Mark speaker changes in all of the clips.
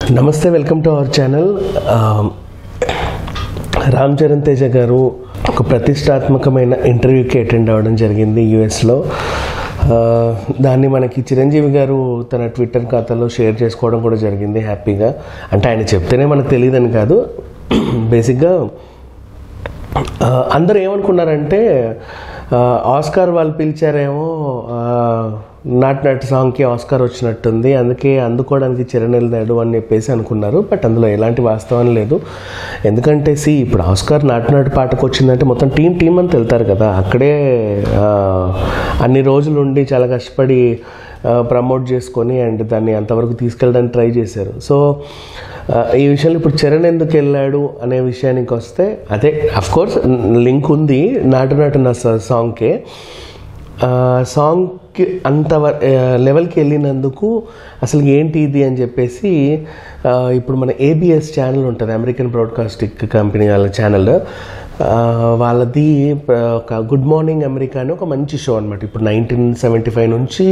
Speaker 1: నమస్తే welcome to our channel Ram Charan Teja గారు ఒక ప్రతిష్టాత్మకమైన ఇంటర్వ్యూకి అటెండ్ అవ్వడం జరిగింది యుఎస్లో దాన్ని మనకి చిరంజీవి గారు తన ట్విట్టర్ ఖాతాలో షేర్ చేసుకోవడం కూడా జరిగింది హ్యాపీగా అంటే ఆయన చెప్తేనే మనకు తెలియదని కాదు బేసిక్గా ఆ, అందరూ ఏమనుకున్నారంటే ఆ, ఆస్కార్ వాళ్ళు పిలిచారేమో ఆ, నాట్ నాట్ సాంగ్కి ఆస్కార్ వచ్చినట్టుంది అందుకే అందుకోవడానికి చరణ్ వెళ్ళాడు అని చెప్పేసి అనుకున్నారు బట్ అందులో ఎలాంటి వాస్తవం లేదు ఎందుకంటే సి ఇప్పుడు ఆస్కార్ నాటు నాటు పాటకు వచ్చిందంటే మొత్తం టీం టీం అంతా వెళ్తారు కదా అక్కడే ఆ, అన్ని రోజులు ఉండి చాలా కష్టపడి ప్రమోట్ చేసుకొని అండ్ దాన్ని అంతవరకు తీసుకెళ్ళడానికి ట్రై చేశారు సో ఆ, ఈ విషయంలో ఇప్పుడు చరణ్ ఎందుకు వెళ్ళాడు అనే విషయానికి వస్తే అదే అఫ్ కోర్స్ లింక్ ఉంది నాటు నాటు నా స- సాంగ్కే ఆ, సాంగ్కి అంత వ- ఆ, లెవెల్కి వెళ్ళినందుకు అసలు ఏంటి ఇది అని చెప్పేసి ఆ, ఇప్పుడు మన ఏబిఎస్ ఛానల్ ఉంటుంది అమెరికన్ బ్రాడ్కాస్టింగ్ కంపెనీ వాళ్ళ ఛానల్ ఆ, వాళ్ళది ఆ, ఒక గుడ్ మార్నింగ్ అమెరికా అని ఒక మంచి షో అనమాట ఇప్పుడు నైన్టీన్ సెవెంటీ ఫైవ్ నుంచి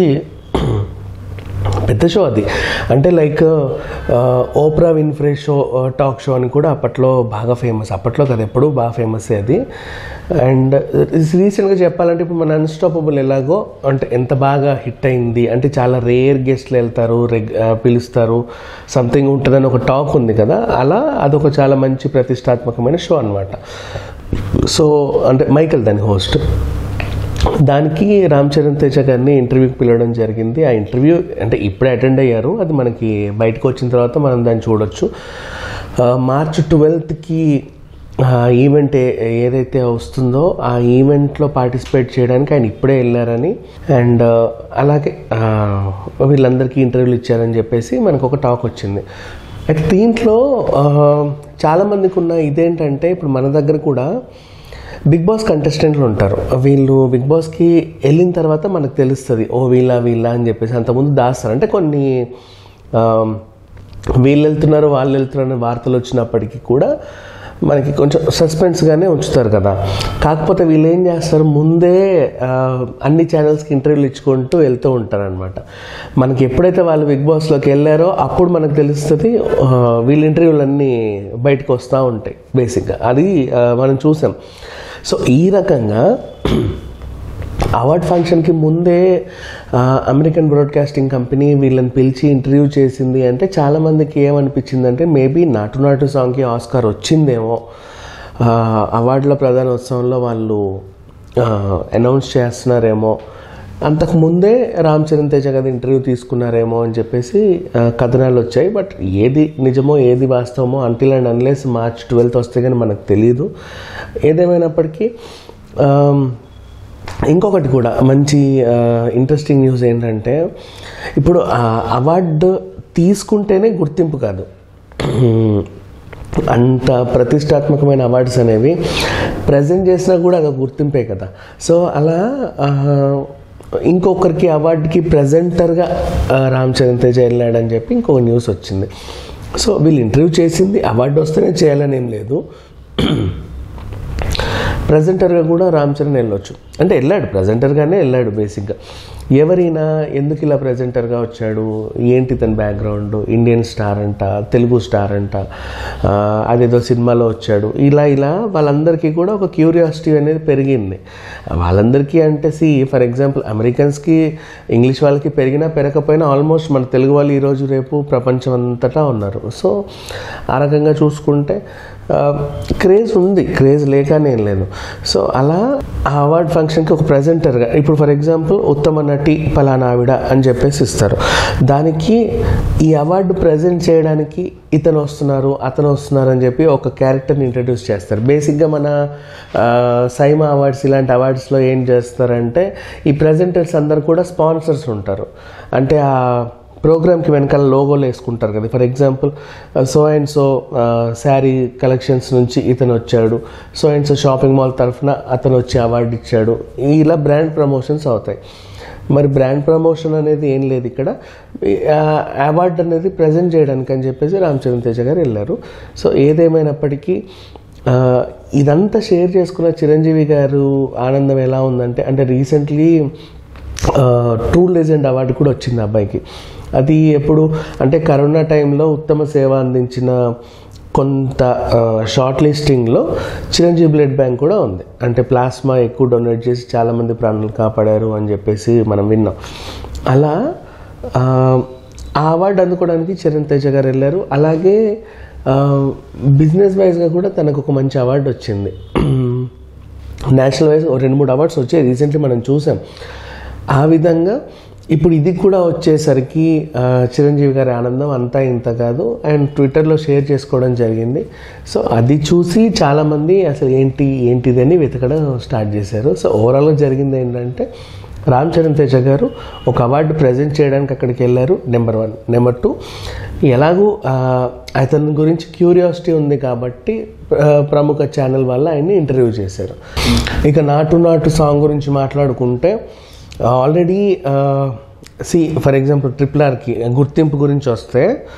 Speaker 1: పెద్ద షో అది అంటే like Oprah Winfrey show talk show అని కూడా అప్పట్లో బాగా ఫేమస్ అప్పట్లో కదా ఎప్పుడు బాగా ఫేమస్ అది అండ్ రీసెంట్గా చెప్పాలంటే ఇప్పుడు మన అన్స్టాపబుల్ ఎలాగో అంటే ఎంత బాగా హిట్ అయింది అంటే చాలా రేర్ గెస్ట్లు వెళ్తారు రెగ్ ఆ, పిలుస్తారు సంథింగ్ ఉంటుందని ఒక టాక్ ఉంది కదా అలా అదొక చాలా మంచి ప్రతిష్టాత్మకమైన షో అనమాట సో అంటే మైకల్ దాని హోస్ట్ దానికి రామ్ చరణ్ తేజ గారిని ఇంటర్వ్యూకి పిలవడం జరిగింది ఆ ఇంటర్వ్యూ అంటే ఇప్పుడే అటెండ్ అయ్యారు అది మనకి బయటకు వచ్చిన తర్వాత మనం దాన్ని చూడొచ్చు ఆ, మార్చ్ ట్వెల్త్కి ఈవెంట్ ఏ- ఏదైతే వస్తుందో ఆ ఈవెంట్లో పార్టిసిపేట్ చేయడానికి ఆయన ఇప్పుడే వెళ్ళారని అండ్ అలాగే ఆ, వీళ్ళందరికీ ఇంటర్వ్యూలు ఇచ్చారని చెప్పేసి మనకు ఒక టాక్ వచ్చింది అయితే దీంట్లో ఆ, చాలామందికి ఉన్న ఇదేంటంటే ఇప్పుడు మన దగ్గర కూడా బిగ్ బాస్ కంటెస్టెంట్లు ఉంటారు వీళ్ళు బిగ్ బాస్కి వెళ్ళిన తర్వాత మనకు తెలుస్తుంది ఓ వీళ్ళ వీళ్ళ అని చెప్పేసి అంతకుముందు దాస్తారు అంటే కొన్ని ఆ, వీళ్ళు వెళ్తున్నారు వాళ్ళు వెళ్తున్నారు అనే వార్తలు వచ్చినప్పటికీ కూడా మనకి కొంచెం సస్పెన్స్గానే ఉంచుతారు కదా కాకపోతే వీళ్ళు ఏం చేస్తారు ముందే ఆ, అన్ని ఛానల్స్కి ఇంటర్వ్యూలు ఇచ్చుకుంటూ వెళ్తూ ఉంటారు అనమాట మనకి ఎప్పుడైతే వాళ్ళు బిగ్ బాస్లోకి వెళ్ళారో అప్పుడు మనకు తెలుస్తుంది ఆ, వీళ్ళ ఇంటర్వ్యూలు అన్నీ బయటకు వస్తూ ఉంటాయి బేసిక్గా అది ఆ, మనం చూసాం సో ఈ రకంగా అవార్డ్ ఫంక్షన్కి ముందే ఆ, అమెరికన్ బ్రాడ్కాస్టింగ్ కంపెనీ వీళ్ళని పిలిచి ఇంటర్వ్యూ చేసింది అంటే చాలామందికి ఏమనిపించిందంటే మేబీ నాటు నాటు సాంగ్కి ఆస్కార్ వచ్చిందేమో ఆ, అవార్డుల ప్రధానోత్సవంలో వాళ్ళు అనౌన్స్ చేస్తున్నారేమో అంతకు ముందే రామ్ చరణ్ తేజ గారి ఇంటర్వ్యూ తీసుకున్నారేమో అని చెప్పేసి ఆ, కథనాలు వచ్చాయి బట్ ఏది నిజమో ఏది వాస్తవమో until and unless March twelfth వస్తే కానీ మనకు తెలియదు ఏదేమైనప్పటికీ ఆమ్, ఇంకొకటి కూడా మంచి ఇంట్రెస్టింగ్ న్యూస్ ఏంటంటే ఇప్పుడు ఆ అవార్డు తీసుకుంటేనే గుర్తింపు కాదు అంత ప్రతిష్టాత్మకమైన అవార్డ్స్ అనేవి ప్రజెంట్ చేసినా కూడా అదొక గుర్తింపే కదా సో అలా ఆ, ఇంకొకరికి అవార్డుకి ప్రజెంటర్గా రామ్ చరణ్ తేజ వెళ్ళాడని చెప్పి ఇంకొక న్యూస్ వచ్చింది సో వీళ్ళు ఇంటర్వ్యూ చేసింది అవార్డు వస్తేనే చేయాలని ఏం లేదు ప్రజెంటర్గా కూడా రామ్ చరణ్ వెళ్ళొచ్చు అంటే వెళ్ళాడు ప్రజెంటర్గానే వెళ్ళాడు బేసిక్గా ఎవరైనా ఎందుకు ఇలా ప్రజెంటర్గా వచ్చాడు ఏంటి తన బ్యాక్గ్రౌండ్ ఇండియన్ స్టార్ అంట తెలుగు స్టార్ అంట ఆ, అదేదో సినిమాలో వచ్చాడు ఇలా ఇలా వాళ్ళందరికీ కూడా ఒక క్యూరియాసిటీ అనేది పెరిగింది వాళ్ళందరికీ అంటే సి ఫర్ ఎగ్జాంపుల్ అమెరికన్స్కి ఇంగ్లీష్ వాళ్ళకి పెరిగినా పెరగకపోయినా ఆల్మోస్ట్ మన తెలుగు వాళ్ళు ఈరోజు రేపు ప్రపంచం అంతటా ఉన్నారు సో ఆ రకంగా చూసుకుంటే క్రేజ్ ఉంది క్రేజ్ లేకనే ఏం లేదు సో అలా ఆ అవార్డ్ ఫంక్షన్కి ఒక ప్రజెంటర్గా ఇప్పుడు ఫర్ ఎగ్జాంపుల్ ఉత్తమ నటి పలానా ఆవిడ అని చెప్పేసి ఇస్తారు దానికి ఈ అవార్డు ప్రజెంట్ చేయడానికి ఇతను వస్తున్నారు అతను వస్తున్నారు అని చెప్పి ఒక క్యారెక్టర్ని ఇంట్రడ్యూస్ చేస్తారు బేసిక్గా మన ఆ, సైమా అవార్డ్స్ ఇలాంటి అవార్డ్స్లో ఏం చేస్తారంటే ఈ ప్రజెంటర్స్ అందరు కూడా స్పాన్సర్స్ ఉంటారు అంటే ఆ ప్రోగ్రామ్కి వెనకాల లోగోలు వేసుకుంటారు కదా for example so and so sari collections నుంచి ఇతను వచ్చాడు so and so shopping mall తరఫున అతను వచ్చి అవార్డు ఇచ్చాడు ఇలా బ్రాండ్ ప్రమోషన్స్ అవుతాయి మరి బ్రాండ్ ప్రమోషన్ అనేది ఏం లేదు ఇక్కడ అవార్డు అనేది ప్రజెంట్ చేయడానికి అని చెప్పేసి రామ్ చరణ్ తేజ గారు వెళ్ళారు సో ఏదేమైనప్పటికీ ఆ, ఇదంతా షేర్ చేసుకున్న చిరంజీవి గారు ఆనందం ఎలా ఉందంటే అంటే రీసెంట్లీ ట్రూ లెజెండ్ అవార్డు కూడా వచ్చింది ఆ అబ్బాయికి అది ఎప్పుడు అంటే కరోనా టైంలో ఉత్తమ సేవ అందించిన కొంత షార్ట్ లిస్టింగ్లో చిరంజీవి బ్లడ్ బ్యాంక్ కూడా ఉంది అంటే ప్లాస్మా ఎక్కువ డొనేట్ చేసి చాలామంది ప్రాణాలు కాపాడారు అని చెప్పేసి మనం విన్నాం అలా ఆ, ఆ అవార్డు అందుకోవడానికి చరణ్ తేజ గారు వెళ్ళారు అలాగే బిజినెస్ వైజ్గా కూడా తనకు ఒక మంచి అవార్డు వచ్చింది నేషనల్ వైజ్ ఓ రెండు మూడు అవార్డ్స్ వచ్చాయి రీసెంట్లీ మనం చూసాం ఆ విధంగా ఇప్పుడు ఇది కూడా వచ్చేసరికి ఆ, చిరంజీవి గారి ఆనందం అంతా ఇంత కాదు అండ్ ట్విట్టర్లో షేర్ చేసుకోవడం జరిగింది సో అది చూసి చాలామంది అసలు ఏంటి ఏంటిది అని వెతకడం స్టార్ట్ చేశారు సో ఓవరాల్గా జరిగింది ఏంటంటే రామ్ చరణ్ తేజ గారు ఒక అవార్డు ప్రజెంట్ చేయడానికి అక్కడికి వెళ్ళారు నెంబర్ వన్ నెంబర్ టూ ఎలాగూ ఆ, అతని గురించి క్యూరియాసిటీ ఉంది కాబట్టి ఆ, ప్రముఖ ఛానల్ వల్ల ఆయన్ని ఇంటర్వ్యూ చేశారు ఇక నాటు నాటు సాంగ్ గురించి మాట్లాడుకుంటే already see for example triple ఆర్కి గుర్తింపు గురించి వస్తే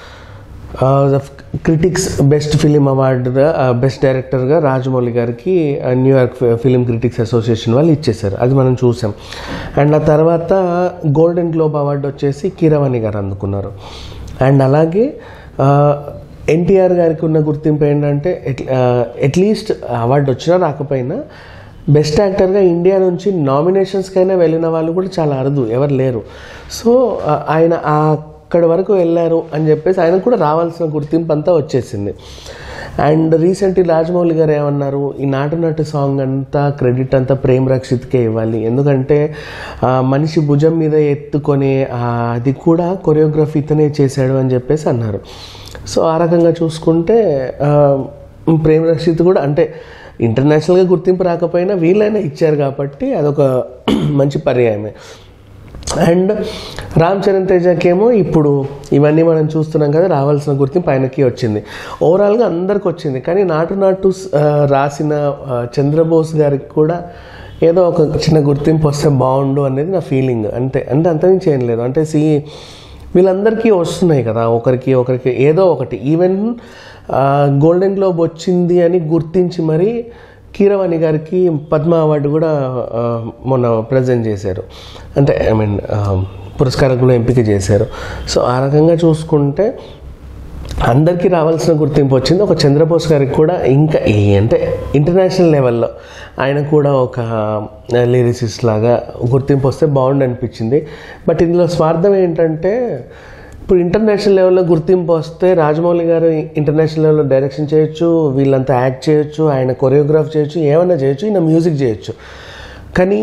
Speaker 1: క్రిటిక్స్ బెస్ట్ ఫిలిం అవార్డుగా బెస్ట్ డైరెక్టర్గా రాజమౌళి గారికి ఆ, న్యూయార్క్ ఫిలిం క్రిటిక్స్ అసోసియేషన్ వాళ్ళు ఇచ్చేశారు అది మనం చూసాం అండ్ ఆ తర్వాత గోల్డెన్ గ్లోబ్ అవార్డు వచ్చేసి కీరవాణి గారు అందుకున్నారు అండ్ అలాగే ఎన్టీఆర్ గారికి ఉన్న గుర్తింపు ఏంటంటే అట్లీస్ట్ అవార్డు వచ్చినా రాకపోయినా బెస్ట్ యాక్టర్గా ఇండియా నుంచి నామినేషన్స్కైనా వెళ్ళిన వాళ్ళు కూడా చాలా అరుదు ఎవరు లేరు సో ఆ, ఆయన ఆ అక్కడి వరకు వెళ్ళారు అని చెప్పేసి ఆయనకు కూడా రావాల్సిన గుర్తింపు అంతా వచ్చేసింది అండ్ రీసెంట్లీ రాజమౌళి గారు ఏమన్నారు ఈ నాటు నాటు సాంగ్ అంతా క్రెడిట్ అంతా ప్రేమ్ రక్షిత్కే ఇవ్వాలి ఎందుకంటే ఆ, మనిషి భుజం మీద ఎత్తుకొని ఆ, అది కూడా కొరియోగ్రఫీ ఇతనే చేశాడు అని చెప్పేసి అన్నారు సో ఆ రకంగా చూసుకుంటే ఆ, ప్రేమ్ రక్షిత్ కూడా అంటే ఇంటర్నేషనల్గా గుర్తింపు రాకపోయినా వీళ్ళైనా ఇచ్చారు కాబట్టి అదొక మంచి పర్యాయమే అండ్ రామ్ చరణ్ తేజకేమో ఇప్పుడు ఇవన్నీ మనం చూస్తున్నాం కదా రావాల్సిన గుర్తింపు ఆయనకి వచ్చింది ఓవరాల్గా అందరికి వచ్చింది కానీ నాటు నాటు ఆ, రాసిన ఆ, చంద్రబోస్ గారికి కూడా ఏదో ఒక చిన్న గుర్తింపు వస్తే బాగుండు అనేది నా ఫీలింగ్ అంతే అంటే అంతమించి ఏం లేదు అంటే సి వీళ్ళందరికీ వస్తున్నాయి కదా ఒకరికి ఒకరికి ఏదో ఒకటి ఈవెన్ గోల్డెన్ గ్లోబ్ వచ్చింది అని గుర్తించి మరీ కీరవాణి గారికి పద్మ అవార్డు కూడా ఆ, మొన్న ప్రజెంట్ చేశారు అంటే ఐ మీన్ పురస్కారం కూడా ఎంపిక చేశారు సో ఆ రకంగా చూసుకుంటే అందరికీ రావాల్సిన గుర్తింపు వచ్చింది ఒక చంద్రబోస్ గారికి కూడా ఇంకా ఈ అంటే ఇంటర్నేషనల్ లెవెల్లో ఆయన కూడా ఒక లిరిసిస్ట్ లాగా గుర్తింపు వస్తే బాగుండు అనిపించింది బట్ ఇందులో స్వార్థం ఏంటంటే ఇప్పుడు ఇంటర్నేషనల్ లెవెల్లో గుర్తింపు వస్తే రాజమౌళి గారు ఇంటర్నేషనల్ లెవెల్లో డైరెక్షన్ చేయొచ్చు వీళ్ళంతా యాక్ట్ చేయొచ్చు ఆయన కొరియోగ్రాఫ్ చేయొచ్చు ఏమన్నా చేయొచ్చు ఈయన మ్యూజిక్ చేయొచ్చు కానీ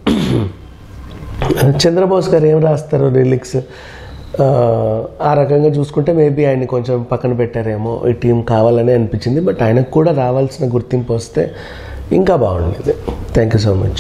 Speaker 1: చంద్రబోస్ గారు ఏం రాస్తారు లిరిక్స్ ఆ, ఆ రకంగా చూసుకుంటే మేబీ ఆయన్ని కొంచెం పక్కన పెట్టారేమో ఈ టీం కావాలని అనిపించింది బట్ ఆయనకు కూడా రావాల్సిన గుర్తింపు వస్తే ఇంకా బాగుండేది థ్యాంక్ యూ సో మచ్